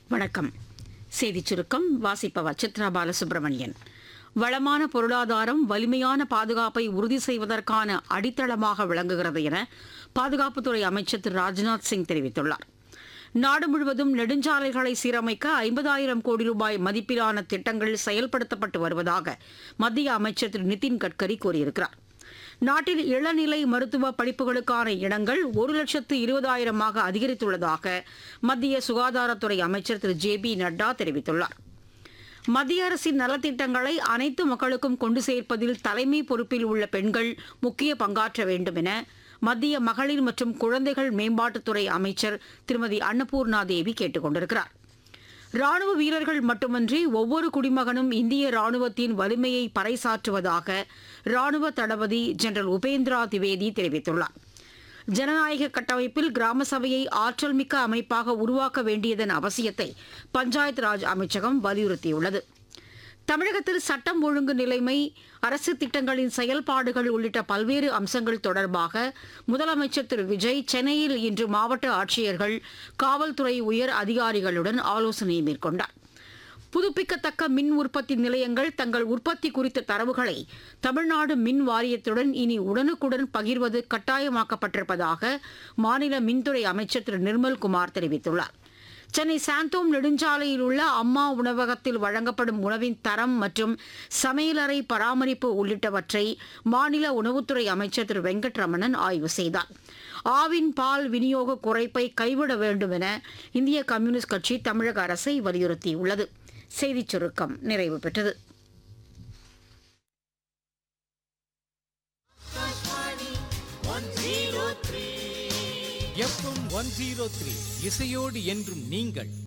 வணக்கம் செய்திச் சுருக்கம் வாசிப்பவர் சித்ரா பாலசுப்ரமணியன் வளமான பொருளாதாரம் வலிமையான பாதுகாப்பை உறுதி செய்வதற்கான அடித்தளமாக விளங்குகிறது என பாதுகாப்புத்துறை அமைச்சர் திரு ராஜ்நாத் சிங் தெரிவித்துள்ளார் நாடு முழுவதும் நெடுஞ்சாலைகளை சீரமைக்க ஐம்பதாயிரம் கோடி ரூபாய் மதிப்பிலான திட்டங்கள் செயல்படுத்தப்பட்டு வருவதாக மத்திய அமைச்சர் திரு நிதின் கட்கரி கூறியிருக்கிறார் நாட்டில் இளநிலை மருத்துவ படிப்புகளுக்கான இடங்கள் ஒரு லட்சத்து இருபதாயிரமாக அதிகரித்துள்ளதாக மத்திய சுகாதாரத்துறை அமைச்சர் திரு ஜே பி நட்டா தெரிவித்துள்ளார் மத்திய அரசின் நலத்திட்டங்களை அனைத்து மக்களுக்கும் கொண்டு சேர்ப்பதில் தலைமை பொறுப்பில் உள்ள பெண்கள் முக்கிய பங்காற்ற வேண்டும் என மத்திய மகளிர் மற்றும் குழந்தைகள் மேம்பாட்டுத்துறை அமைச்சர் திருமதி அன்னபூர்ணா தேவி கேட்டுக் கொண்டிருக்கிறார் ராணுவ வீரர்கள் மட்டுமன்றி ஒவ்வொரு குடிமகனும் இந்திய ராணுவத்தின் வலிமையை பறைசாற்றுவதாக ராணுவ தளபதி ஜெனரல் உபேந்திரா திவேதி தெரிவித்துள்ளார் ஜனநாயக கட்டமைப்பில் கிராம சபையை ஆற்றல் மிக்க அமைப்பாக உருவாக்க வேண்டியதன் அவசியத்தை பஞ்சாயத் ராஜ் அமைச்சகம் வலியுறுத்தியுள்ளது தமிழகத்தில் சட்டம் ஒழுங்கு நிலைமை அரசு திட்டங்களின் செயல்பாடுகள் உள்ளிட்ட பல்வேறு அம்சங்கள் தொடர்பாக முதலமைச்சர் திரு விஜய் சென்னையில் இன்று மாவட்ட ஆட்சியர்கள் காவல்துறை உயர் அதிகாரிகளுடன் ஆலோசனை மேற்கொண்டார் புதுப்பிக்கத்தக்க மின் உற்பத்தி நிலையங்கள் தங்கள் உற்பத்தி குறித்த தரவுகளை தமிழ்நாடு மின் வாரியத்துடன் இனி உடனுக்குடன் பகிர்வது கட்டாயமாக்கப்பட்டிருப்பதாக மாநில மின்துறை அமைச்சர் திரு நிர்மல்குமார் தெரிவித்துள்ளார் சென்னை சாந்தோம் நெடுஞ்சாலையில் உள்ள அம்மா உணவகத்தில் வழங்கப்படும் உணவின் தரம் மற்றும் சமையலறை பராமரிப்பு உள்ளிட்டவற்றை மாநில உணவுத்துறை அமைச்சர் திரு வெங்கட்ரமணன் ஆய்வு செய்தார் ஆவின் பால் விநியோக குறைப்பை கைவிட வேண்டும் என இந்திய கம்யூனிஸ்ட் கட்சி தமிழக அரசை வலியுறுத்தியுள்ளது செய்திச் சுருக்கம் நிறைவு பெற்றது எஃப்எம் ஒன் ஜீரோ த்ரீ இசையோடு என்றும் நீங்கள்